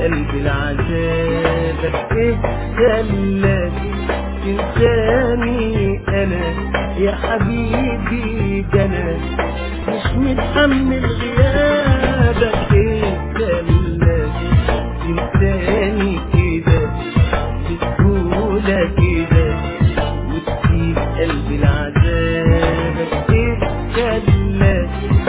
قلبي العذابك ايه خلاك تنساني انا يا حبيبي ده انا مش متحمل غيابك ايه خلاك تنساني كده بسهولة كده وتسيب قلبي العذابك ايه خلاك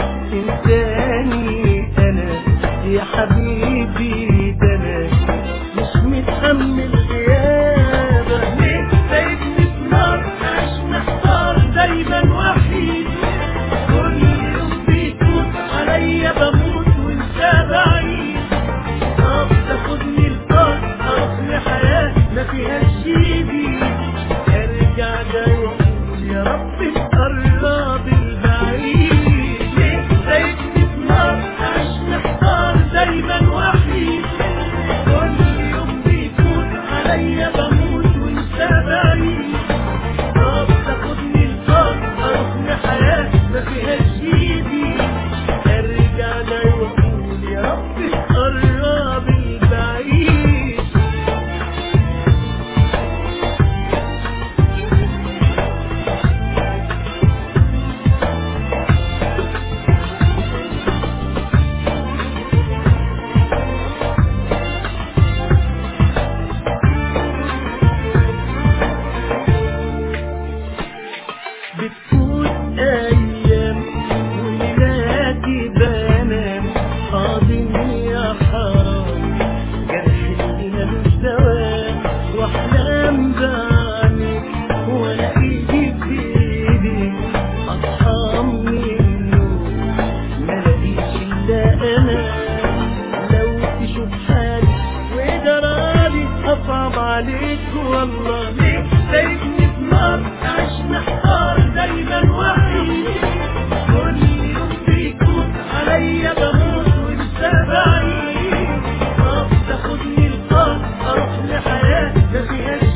تنساني انا يا حبيبي ده انا مش متحمل غيابك ليه سايبني في نار عايش محتار دايما وحيد كل يوم بيفوت عليا بموت وانت بعيد طب تاخدني الارض اروح لحياة ما فيهاش ايدي ارجع جاي واقول يا رب القرب البعيد ليه سايبني في نار عايش محتار دايما وحيد كل يوم بيفوت عليا بموت وانت بعيد طب تاخدني الارض اروح لحياة ما فيهاش ايدي ارجع جاي واقول يا رب القرب البعيد بتفوت ايام وليلاتي بنام حاضن يا حرام جرح اللي ملوش دواء واحلام بعينك وانا ايدي في ايدي اصحى من النوم ملاقيش الا انا لو تشوف حالي وجرالي اصعب عليك والله ليه سايبني في نار عايش محتار دايما وحيد كل يوم بيكون عليا بموت وانت بعيد طب تاخدني الارض اروح لحياة ما فيهاش ايدي ارجع جاي واقول يا رب القرب البعيد ليه سايبني في نار عايش محتار دايما وحيد كل يوم بيكون عليا بموت وانت بعيد طب تاخدني الارض اروح لحياة ما فيهاش ايدي ارجع جاي واقول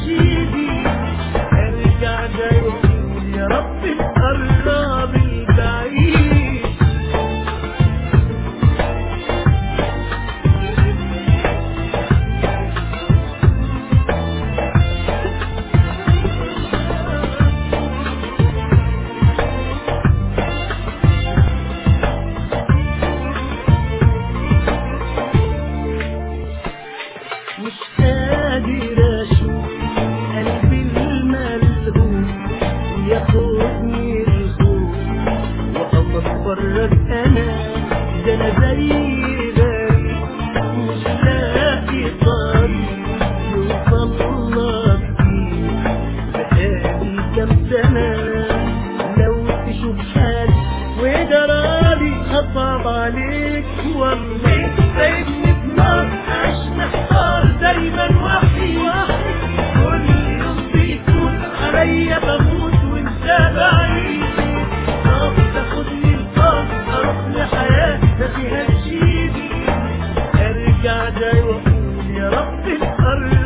مش قادر اشوف قلبي الملهوف وياخدني الخوف واقف اتفرج انا ده انا زي غريب مش لاقي طريق يوصل لك فيه بقالي كام سنة لو تشوف حالي وجرالي أصعب عليك والله سايبني في نار عايش محتار دايما وحيد كل يوم بيفوت عليا بموت وانت بعيد طب تاخدني الارض اروح لحياة ما فيهاش ايدي ارجع جاي واقول يا رب القرب